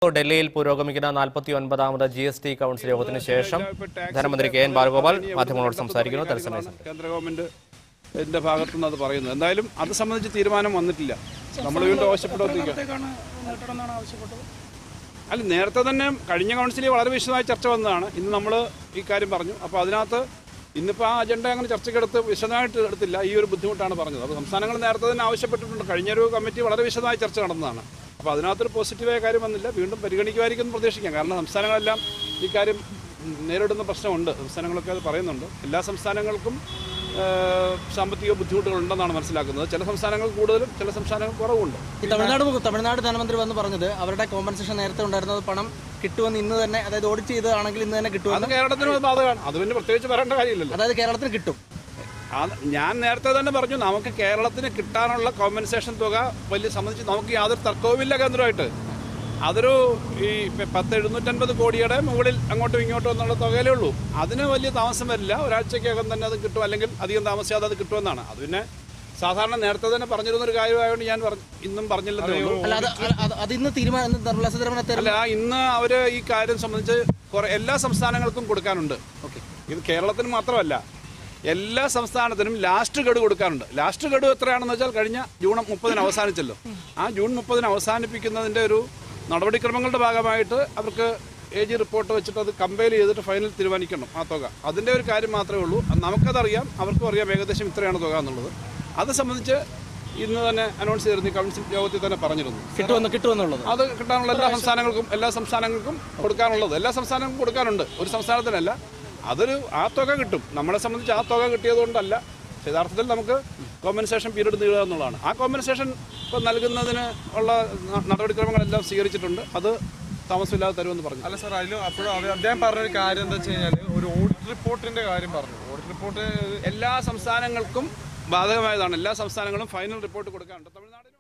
ഡൽഹിയിൽ പുരോഗമിക്കുന്ന നാൽപ്പത്തി ഒൻപതാമത് ജി എസ് ടി കൗൺസിൽ യോഗത്തിന് ശേഷം ധനമന്ത്രി കെ എൻ ബാലഗോപാൽ മാധ്യമങ്ങളോട് സംസാരിക്കുന്നു തത്സമയ കാര്യമാണ് കേന്ദ്ര ഗവൺമെന്റ് എന്റെ ഭാഗത്തുനിന്ന് അത് പറയുന്നത് എന്തായാലും അത് സംബന്ധിച്ച് തീരുമാനം വന്നിട്ടില്ല നമ്മൾ വീണ്ടും ആവശ്യപ്പെട്ടുകൊണ്ടിരിക്കുക ത്തേക്കാണ് നീട്ടണമെന്നാണ് ആവശ്യപ്പെട്ടത് അല്ല നേരത്തെ തന്നെ കഴിഞ്ഞ കൗൺസിലിൽ വളരെ വിശദമായ ചർച്ച വന്നതാണ് ഇന്ന് നമ്മൾ ഈ കാര്യം പറഞ്ഞു അപ്പോൾ അതിനകത്ത് ഇന്നിപ്പോൾ ആ അജണ്ട അങ്ങനെ ചർച്ചയ്ക്കെടുത്ത് വിശദമായിട്ട് എടുത്തില്ല ഈ ഒരു ബുദ്ധിമുട്ടാണ് പറഞ്ഞത് അപ്പോൾ സംസ്ഥാനങ്ങൾ നേരത്തെ തന്നെ ആവശ്യപ്പെട്ടിട്ടുണ്ട് കഴിഞ്ഞൊരു കമ്മിറ്റി വളരെ വിശദമായ ചർച്ച നടന്നതാണ് അപ്പോൾ അതിനകത്തൊരു പോസിറ്റീവായ കാര്യം വന്നില്ല വീണ്ടും പരിഗണിക്കുമായിരിക്കും എന്ന് പ്രതീക്ഷിക്കാം കാരണം സംസ്ഥാനങ്ങളെല്ലാം ഈ കാര്യം നേരിടുന്ന പ്രശ്നമുണ്ട് സംസ്ഥാനങ്ങളൊക്കെ അത് പറയുന്നുണ്ട് എല്ലാ സംസ്ഥാനങ്ങൾക്കും ആ, സാമ്പത്തിക ബുദ്ധിമുട്ടുകളുണ്ടെന്നാണ് മനസ്സിലാക്കുന്നത് ചില സംസ്ഥാനങ്ങൾ കൂടുതലും ചില സംസ്ഥാനങ്ങൾ കുറവുണ്ട് ഈ തമിഴ്നാട് മുഖ- തമിഴ്നാട് ധനമന്ത്രി വന്ന് പറഞ്ഞത് അവരുടെ കോമ്പൻസേഷൻ നേരത്തെ ഉണ്ടായിരുന്നത് പണം കിട്ടുമെന്ന് ഇന്ന് തന്നെ അതായത് ഓഡിറ്റ് ചെയ്തതാണെങ്കിൽ ഇന്ന് തന്നെ അത് കിട്ടുമെന്ന് കേരളത്തിനും അത് ബാധകമാണ് അത് പിന്നെ പ്രത്യേകിച്ച് പറയേണ്ട കാര്യമില്ലല്ലോ അതായത് കേരളത്തിന് കിട്ടും അത് ഞാൻ നേരത്തെ തന്നെ പറഞ്ഞു നമുക്ക് കേരളത്തിന് കിട്ടാനുള്ള കോമ്പൻസേഷൻ തുക വലിയ സംബന്ധിച്ച് നമുക്ക് യാതൊരു തർക്കവുമില്ല കേന്ദ്രമായിട്ട് അതൊരു ഈ പ- പത്ത് എഴുന്നൂറ്റൻപത് കോടിയുടെ മുകളിൽ അങ്ങോട്ടും ഇങ്ങോട്ടും എന്നുള്ള തുകയിലേ ഉള്ളൂ അതിന് വലിയ താമസം വരില്ല ഒരാഴ്ചക്കകം തന്നെ അത് കിട്ടും അല്ലെങ്കിൽ അധികം താമസിയാതെ അത് കിട്ടുമെന്നാണ് അത് പിന്നെ സാധാരണ നേരത്തെ തന്നെ പറഞ്ഞിരുന്ന ഒരു കാര്യമായതുകൊണ്ട് ഞാൻ പറഞ്ഞ- ഇന്നും പറഞ്ഞില്ലെന്നേ ഉള്ളൂ അല്ല അത് അത് അത് ഇന്ന് തീരുമാനം നിർമ്മലാ സീതാരാമൻ തരും അല്ല ഇന്ന് അവര് ഈ കാര്യം സംബന്ധിച്ച് കുറെ എല്ലാ സംസ്ഥാനങ്ങൾക്കും കൊടുക്കാനുണ്ട് ഓക്കെ ഇത് കേരളത്തിന് മാത്രമല്ല എല്ലാ സംസ്ഥാനത്തിനും ലാസ്റ്റ് ഗഡു കൊടുക്കാറുണ്ട് ലാസ്റ്റ് ഗഡു എത്രയാണെന്ന് വെച്ചാൽ കഴിഞ്ഞ ജൂൺ മുപ്പതിന് അവസാനിച്ചല്ലോ ആ ജൂൺ മുപ്പതിന് അവസാനിപ്പിക്കുന്നതിന്റെ ഒരു നടപടിക്രമങ്ങളുടെ ഭാഗമായിട്ട് അവർക്ക് എ ജി റിപ്പോർട്ട് വെച്ചിട്ട് അത് കമ്പയർ ചെയ്തിട്ട് ഫൈനൽ തീരുമാനിക്കണം ആ തുക അതിന്റെ ഒരു കാര്യം മാത്രമേ ഉള്ളൂ നമുക്കതറിയാം അവർക്കും അറിയാം ഏകദേശം ഇത്രയാണ് തുക എന്നുള്ളത് അത് സംബന്ധിച്ച് ഇന്ന് തന്നെ അനൗൺസ് ചെയ്തിരുന്നു ഈ കൗൺസിൽ യോഗത്തിൽ തന്നെ പറഞ്ഞിരുന്നു കിട്ടുമെന്ന് കിട്ടുമെന്നുള്ളത് അത് കിട്ടാനുള്ള എല്ലാ സംസ്ഥാനങ്ങൾക്കും എല്ലാ സംസ്ഥാനങ്ങൾക്കും കൊടുക്കാനുള്ളത് എല്ലാ സംസ്ഥാനങ്ങൾക്കും കൊടുക്കാനുണ്ട് ഒരു സംസ്ഥാനത്തിനല്ല അതൊരു ആ തുക കിട്ടും നമ്മളെ സംബന്ധിച്ച് ആ തുക കിട്ടിയതുകൊണ്ടല്ല യഥാർത്ഥത്തിൽ നമുക്ക് കോമ്പൻസേഷൻ പീരീഡ് നീളുക എന്നുള്ളതാണ് ആ കോമ്പൻസേഷൻ ഇപ്പോൾ നൽകുന്നതിന് ഉള്ള ന- നടപടിക്രമങ്ങളെല്ലാം സ്വീകരിച്ചിട്ടുണ്ട് അത് താമസമില്ലാതെ തരുമെന്ന് പറഞ്ഞു അല്ല സാർ അതിലും അപ്പോഴും അവ- അദ്ദേഹം പറഞ്ഞൊരു കാര്യം എന്താ വെച്ച് കഴിഞ്ഞാൽ ഒരു ഓഡിറ്റ് റിപ്പോർട്ടിന്റെ കാര്യം പറഞ്ഞു ഓഡിറ്റ് റിപ്പോർട്ട് എല്ലാ സംസ്ഥാനങ്ങൾക്കും ബാധകമായതാണ് എല്ലാ സംസ്ഥാനങ്ങളും ഫൈനൽ റിപ്പോർട്ട് കൊടുക്കാനുണ്ട് തമിഴ്നാടിനും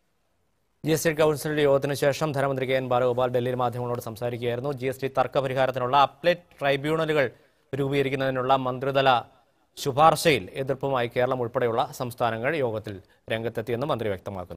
ജി എസ് ടി കൗൺസിൽ യോഗത്തിന് ശേഷം ധനമന്ത്രി കെ എൻ ബാലഗോപാൽ ഡൽഹിയിൽ മാധ്യമങ്ങളോട് സംസാരിക്കുകയായിരുന്നു ജി എസ് ടി തർക്ക പരിഹാരത്തിനുള്ള അപ്ലേറ്റ് ട്രൈബ്യൂണലുകൾ രൂപീകരിക്കുന്നതിനുള്ള മന്ത്രിതല ശുപാർശയിൽ എതിർപ്പുമായി കേരളം ഉൾപ്പെടെയുള്ള സംസ്ഥാനങ്ങൾ യോഗത്തിൽ രംഗത്തെത്തിയെന്ന് മന്ത്രി വ്യക്തമാക്കുന്നു